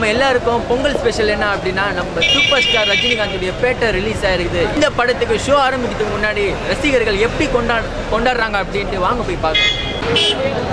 எல்லாருக்கும் பொங்கல் ஸ்பெஷல் என்ன அப்படின்னா நம்ம சூப்பர் ஸ்டார் ரஜினிகாந்துடைய பேட்டை ரிலீஸ் ஆயிருக்குது இந்த படத்துக்கு ஷோ ஆரம்பிக்கிறதுக்கு முன்னாடி ரசிகர்கள் எப்படி கொண்டா கொண்டாடுறாங்க அப்படின்ட்டு வாங்க போய் பார்க்கலாம்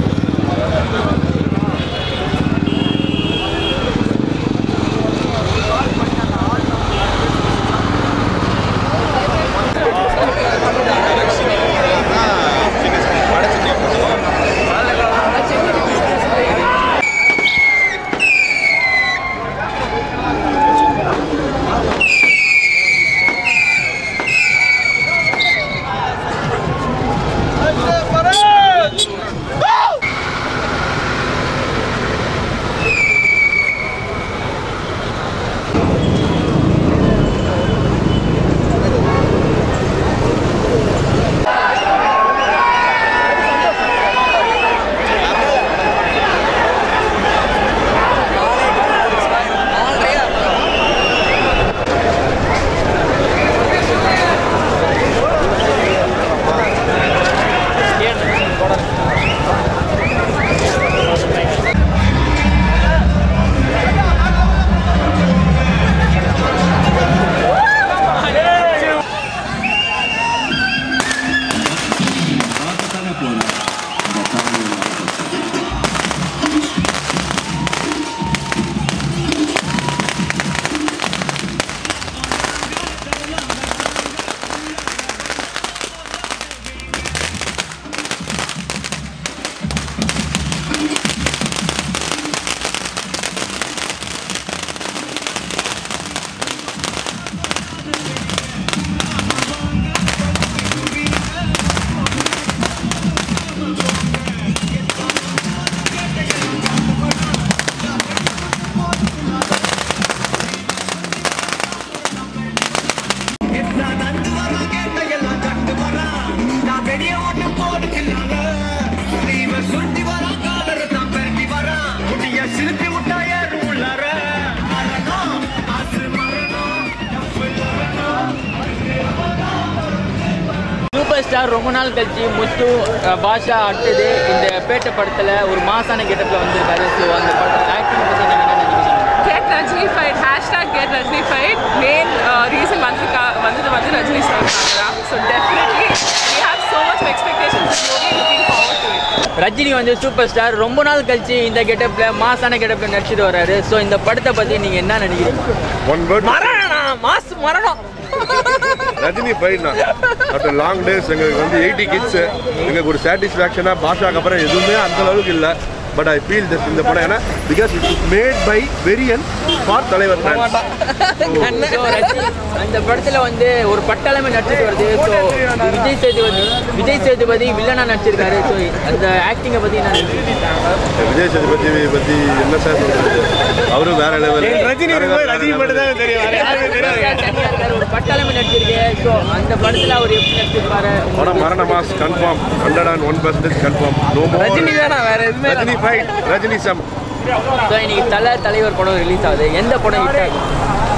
சூப்பர் ஸ்டார் ரொம்ப நாள் கழிச்சு முத்து அஹ், பாஷா அடுத்தது இந்த பேட்டை படத்தில் ஒரு மாசான கெட்டப்பில் வந்திருக்காரு ஸோ அந்த படம் ஆக்டிங் பற்றி நீங்கள் என்ன நினைக்கிறீங்க Get Rajinified, hashtag Get Rajinified. Main uh, reason வந்திருக்கா வந்தது வந்து ரஜினி சார் தான் so definitely we have so much expectations and really looking forward to it. Rajini வந்து சூப்பர் ஸ்டார் ரொம்ப நாள் கழிச்சு இந்த கெட்டப்பில் மாசான கெட்டப்பில் நடிச்சிட்டு வர்றாரு ஸோ இந்த படத்தை பற்றி நீங்கள் என்ன நினைக்கிறீங்க ஒன் வேர்ட் மரணம் மாசு மரணம் ரஜினி ஃபைட்னா ஆஃப்டர் லாங் டேஸ் எங்களுக்கு வந்து எயிட்டி கிட்ஸ் எங்களுக்கு ஒரு சாட்டிஸ்ஃபேக்ஷனாக பாஷாக்கு அப்புறம் எதுவுமே அந்த அளவுக்கு இல்லை பட் ஐ ஃபீல் திஸ் இந்த படம் ஏன்னா because it is made by வெரியன் for Thalaivar fans. So, Rajini அந்த படத்துல வந்து ஒரு பட்டாளமே நடிச்சிட்டு வருது ஸோ விஜய் சேதுபதி விஜய் சேதுபதி வில்லனா நடிச்சிருக்காரு ஸோ அந்த ஆக்டிங்கை பத்தி என்ன நினைக்கிறீங்க? விஜய் சேதுபதி பற்றி என்ன சார் சொல்றது அவரும் வேற லெவல் ரஜினி ரஜினி மட்டும் தான் தெரியும் வேற யாருமே தெரியாது தனியா இருக்காரு, ஒரு பட்டாளமே நடிச்சிருக்கேன் ஸோ அந்த படத்துல அவர் எப்படி நடிச்சிருப்பாரு படம் மரண mass confirm hundred and one percentage confirm no Rajini தானா வேற எதுவுமே Rajini fight Rajini some so இன்னைக்கு தலை தலைவர் படம் ரிலீஸ் ஆகுது எந்த படம் ஹிட் ஆகும்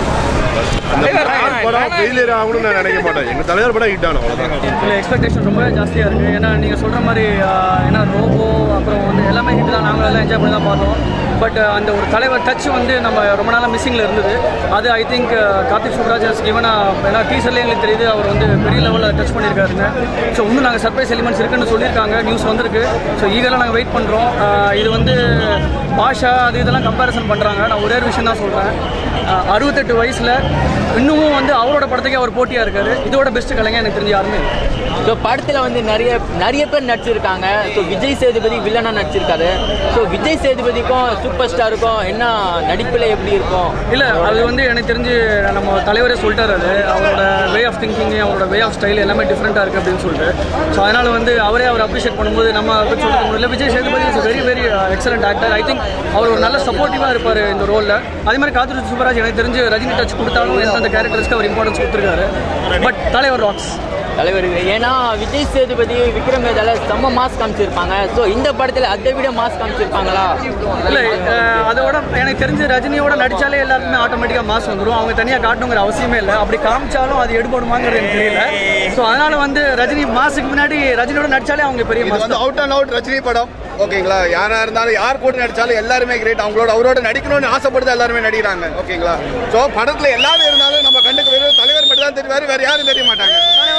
அந்த படம் ஃபெயிலியர் ஆகணும்னு நான் நினைக்க மாட்டேன் எங்க தலைவர் படம் ஹிட் ஆகணும் அவ்வளோதான் இல்லை எக்ஸ்பெக்டேஷன் ரொம்ப ஜாஸ்தியாக இருக்குது ஏன்னா நீங்கள் சொல்கிற மாதிரி ஆஹ், ஏன்னா ரோபோ அப்புறம் வந்து எல்லாமே ஹிட் தான் நாங்களும் எல்லாம் என்ஜாய் பண்ணி தான் பார்த்தோம் பட் அந்த ஒரு தலைவர் டச் வந்து நம்ம ரொம்ப நாளாக மிஸ்ஸிங்கில் இருந்தது அது I think Karthik Subbaraj has given a ஏன்னா டீசர்லேயே எங்களுக்கு தெரியுது அவர் வந்து பெரிய லெவலில் டச் பண்ணியிருக்காருங்க ஸோ இன்னும் நாங்கள் சர்ப்ரைஸ் எலிமெண்ட்ஸ் இருக்குன்னு சொல்லியிருக்காங்க நியூஸ் வந்திருக்கு ஸோ ஈகராக நாங்கள் வெயிட் பண்ணுறோம் இது வந்து பாஷா அது இதெல்லாம் கம்பேரிசன் பண்ணுறாங்க நான் ஒரே ஒரு விஷயம் தான் சொல்கிறேன் அறுபத்தெட்டு வயசில் இன்னமும் வந்து அவரோட படத்துக்கே அவர் போட்டியாக இருக்காரு இதோட பெஸ்ட் கலைஞர் எனக்கு தெரிஞ்சு யாருமே இல்லை ஸோ படத்தில் வந்து நிறைய நிறைய பேர் நடிச்சிருக்காங்க ஸோ விஜய் சேதுபதி வில்லனா நடிச்சிருக்காரு ஸோ விஜய் சேதுபதிக்கும் சூப்பர் ஸ்டாருக்கும் என்ன நடிப்பில் எப்படி இருக்கும் இல்லை அது வந்து எனக்கு தெரிஞ்சு நம்ம தலைவரே சொல்லிட்டாரு அது அவரோட வே ஆஃப் திங்கிங் அவரோட வே ஆஃப் ஸ்டைல் எல்லாமே டிஃப்ரெண்ட்டாக இருக்குது அப்படின்னு சொல்லிட்டு ஸோ அதனால் வந்து அவரே அவர் அப்ரிஷியேட் பண்ணும்போது நம்ம அதை பத்தி சொல்லிக்க முடியல Vijay Sethupathi is very very excellent actor I think அவர் ஒரு நல்ல சப்போர்ட்டிவாக இருப்பார் இந்த ரோலில் அதே மாதிரி காத்திரி சூப்பராஜ் எனக்கு தெரிஞ்சு ரஜினி டச் கொடுத்தாலும் எந்தெந்த கேரக்டர்ஸ்க்கு அவர் இம்பார்ட்டன்ஸ் கொடுத்துருக்காரு பட் தலைவர் ராக்ஸ் தலைவருக்கு ஏன்னா விஜய் சேதுபதி விக்ரம் வேதால செம்ம மாஸ் காமிச்சிருப்பாங்க ஸோ இந்த படத்தில் அதை விட மாஸ் காமிச்சிருப்பாங்களா இல்லை அதோட எனக்கு தெரிஞ்சு ரஜினியோட நடிச்சாலே எல்லாருக்குமே ஆட்டோமேட்டிக்காக மாஸ் வந்துடும் அவங்க தனியாக காட்டணுங்கிற அவசியமே இல்லை அப்படி காமிச்சாலும் அது எடுபடுமாங்கிறது எனக்கு தெரியல ஸோ அதனால வந்து ரஜினி மாசுக்கு முன்னாடி ரஜினியோட நடிச்சாலே அவங்க பெரிய இது மாஸ் வந்து அவுட் அண்ட் அவுட் ரஜினி படம் ஓகேங்களா யாரா இருந்தாலும் யார் கூட நடிச்சாலும் எல்லாருமே கிரேட் அவங்களோட அவரோட நடிக்கணும்னு ஆசைப்படுது எல்லாருமே நடிக்கிறாங்க ஓகேங்களா ஸோ படத்துல எல்லாரும் இருந்தாலும் நம்ம கண்ணுக்கு வெறும் தலைவர் மட்டும் தான் தெரிவாரு வேற யாரும் தெரிய மாட்டாங்க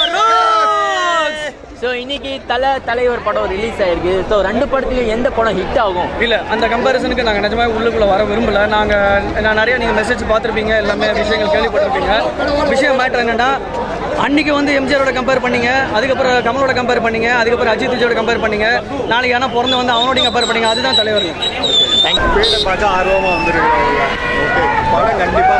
ஸோ இன்னைக்கு தலை தலைவர் படம் ரிலீஸ் ஆயிருக்கு ஸோ ரெண்டு படத்துலையும் எந்த படம் ஹிட் ஆகும் இல்லை அந்த கம்பேரிசனுக்கு நாங்கள் நிஜமாக உள்ளுக்குள்ளே வர விரும்பல நாங்கள் நான் நிறைய நீங்கள் மெசேஜ் பார்த்துருப்பீங்க எல்லாமே விஷயங்கள் கேள்விப்பட்டிருப்பீங்க விஷயம் மேட்டர் என்னன்னா அன்னைக்கு வந்து எம்ஜிஆரோட கம்பேர் பண்ணீங்க அதுக்கப்புறம் கமலோட கம்பேர் பண்ணீங்க அதுக்கப்புறம் அஜித் விஜயோட கம்பேர் பண்ணீங்க நாளைக்கு ஆனால் பிறந்து வந்து அவனோட கம்பேர் பண்ணீங்க அதுதான் தலைவர் பேட்டை பார்க்க ஆர்வமா வந்துருக்காங்க ஓகே படம் கண்டிப்பா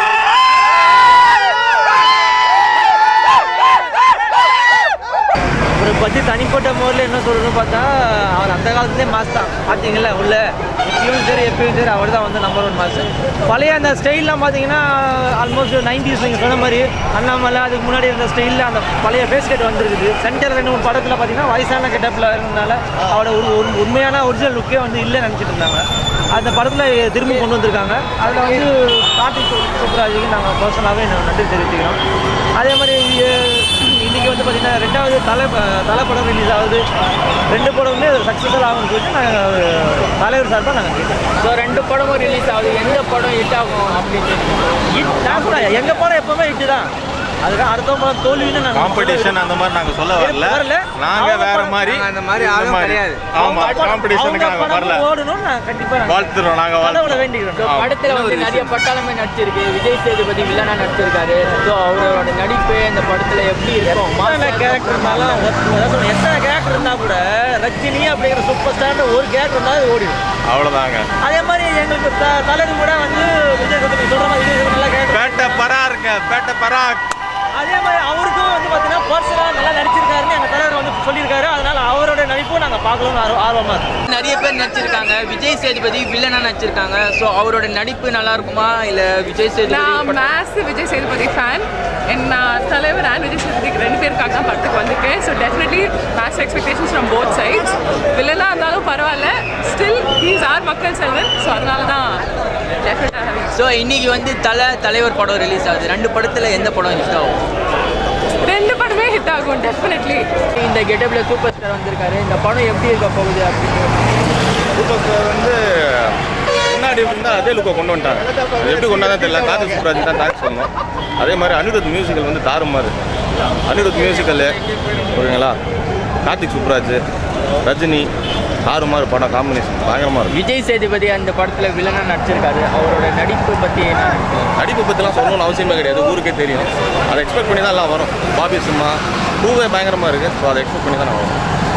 அவரை பற்றி தனிப்பட்ட முறையில் என்ன சொல்றதுன்னு பார்த்தா அவர் அந்த காலத்துலேயே மாஸ் தான் பார்த்தீங்களா உள்ள இப்பயும் சரி எப்பயும் சரி அவர் தான் வந்து நம்பர் ஒன் மாஸ் பழைய அந்த ஸ்டைல்லாம் பார்த்தீங்கன்னா ஆல்மோஸ்ட் நைன்டிஸ் நீங்கள் சொன்ன மாதிரி அண்ணாமலை அதுக்கு முன்னாடி இருந்த ஸ்டைலில் அந்த பழைய ஃபேஸ் கட் வந்துருக்குது சென்டர் ரெண்டு மூணு படத்தில் பார்த்தீங்கன்னா வயசான கெட்டப்பில் இருந்தனால அவரோட ஒரு ஒரு உண்மையான ஒரிஜினல் லுக்கே வந்து இல்லைன்னு நினச்சிட்டு இருந்தாங்க அந்த படத்தில் திரும்பி கொண்டு வந்திருக்காங்க அதில் வந்து கார்த்திக் சுப்ராஜுக்கு நாங்கள் பர்சனலாகவே நன்றி தெரிவிச்சுக்கிறோம் அதே மாதிரி அஹ், இன்னைக்கு வந்து பார்த்தீங்கன்னா ரெண்டாவது தலை தலை படம் ரிலீஸ் ஆகுது ரெண்டு படமுமே சக்ஸஸ்ஃபுல் ஆகும்னு சொல்லிட்டு நாங்கள் தலைவர் சார்பாக நாங்கள் கேட்குறோம் ஸோ ரெண்டு படமும் ரிலீஸ் ஆகுது எந்த படம் ஹிட் ஆகும் அப்படின்னு ஹிட் நான் கூட எங்கள் படம் எப்போவுமே ஹிட்டு தான் அதுக்கு அடுத்த படம் தோல்வின்னு நாங்கள் காம்படிஷன் அந்த மாதிரி நாங்க சொல்ல வரல வரல. நாங்க அவங்க வேற படம் மாதிரி நாங்க அந்த மாதிரி இந்த ஆளும் கிடையாது. ஆமா காம்படிஷனுக்கு நாங்க வரல ஓடணும் நான் கண்டிப்பாக வாழ்த்துறோம் நாங்க கடவுளை வாழ்த்துறோம் வேண்டிக்கிறோம் ஸோ படத்தில் வந்து நிறைய பட்டாளமே நடிச்சிருக்கு விஜய் சேதுபதி வில்லனா நடிச்சிருக்காரு ஸோ அவரோட நடிப்பு இந்த படத்தில் எப்படி இருக்கும் எத்தனை கேரக்டர் இருந்தாலும் அதான் சொல்றேன், எத்தனை கேரக்டர் இருந்தால் கூட ரஜினி அப்படிங்கிற சூப்பர் ஸ்டார் ஒரு கேரக்டர் இருந்தால் அது ஓடிடும் அவ்வளவுதாங்க அதே மாதிரி எங்களுக்கு த- தலைவர் கூட வந்து விஜய் சேதுபதி சொல்ற மாதிரி விஜய் சேதுபதி நல்லா கேரக்டர் பேட்டை பரா இருக்க பேட்டை பரா அதே மாதிரி அவருக்கும் வந்து பார்த்தீங்கன்னா பர்சனலாக நல்லா நடிச்சிருக்காருன்னு எங்கள் தலைவர் வந்து சொல்லியிருக்காரு அதனால அவரோட நடிப்பும் நாங்கள் பார்க்கணும்னு ஆர்வ- ஆர்வமா இருக்கோம் நிறைய பேர் நடிச்சிருக்காங்க விஜய் சேதுபதி வில்லனா நடிச்சிருக்காங்க ஸோ அவரோட நடிப்பு நல்லா இருக்குமா இல்லை விஜய் சேதுபதி நான் படம் மேசிவ் விஜய் சேதுபதி ஃபேன் என் நான் தலைவர் அண்ட் விஜய் சேதுபதி ரெண்டு பேருக்காக தான் படத்துக்கு வந்திருக்கேன் so definitely mass expectations from both sides வில்லனாக இருந்தாலும் பரவாயில்ல ஸ்டில் ஹீஸ் ஆர் மக்கள் செல்வன் ஸோ அதனால தான் டெஃபினட்டாக ஸோ இன்னைக்கு வந்து தலை தலைவர் படம் ரிலீஸ் ஆகுது ரெண்டு படத்தில் எந்த படம் ஹிட் ஆகும் ரெண்டு படமே ஹிட் ஆகும் டெஃபினெட்லி இந்த கெட்டப்பில் சூப்பர் ஸ்டார் வந்திருக்காரு இந்த படம் எப்படி இருக்க போகுது அப்படின்னு சூப்பர் ஸ்டார் வந்து முன்னாடி இருந்தா அதே லுக்கை கொண்டு வந்துட்டாங்க அது எப்படி கொண்டு வந்தா தெரியல கார்த்திக் சுப்ராஜ் தான் தேங்க்ஸ் சொன்னோம் அதே மாதிரி அனிருத் மியூசிக்கல் வந்து தாறுமாறு அனிருத் மியூசிக்கல் ஓகேங்களா கார்த்திக் சுப்ராஜ் ரஜினி தாறுமாறு படம் காம்பினேஷன் பயங்கரமாக இருக்கும் விஜய் சேதுபதி அந்த படத்தில் வில்லனா நடிச்சிருக்காரு அவரோட நடிப்பு பற்றி என்ன நடிப்பு பற்றிலாம் சொல்லணும்னு அவசியமே கிடையாது ஊருக்கே தெரியும் அதை எக்ஸ்பெக்ட் பண்ணி தான் எல்லாம் வரும் பாபி சிம்மா பூவே பயங்கரமாக இருக்குது ஸோ அதை எக்ஸ்பெக்ட் பண்ணி தான் நான் வரும்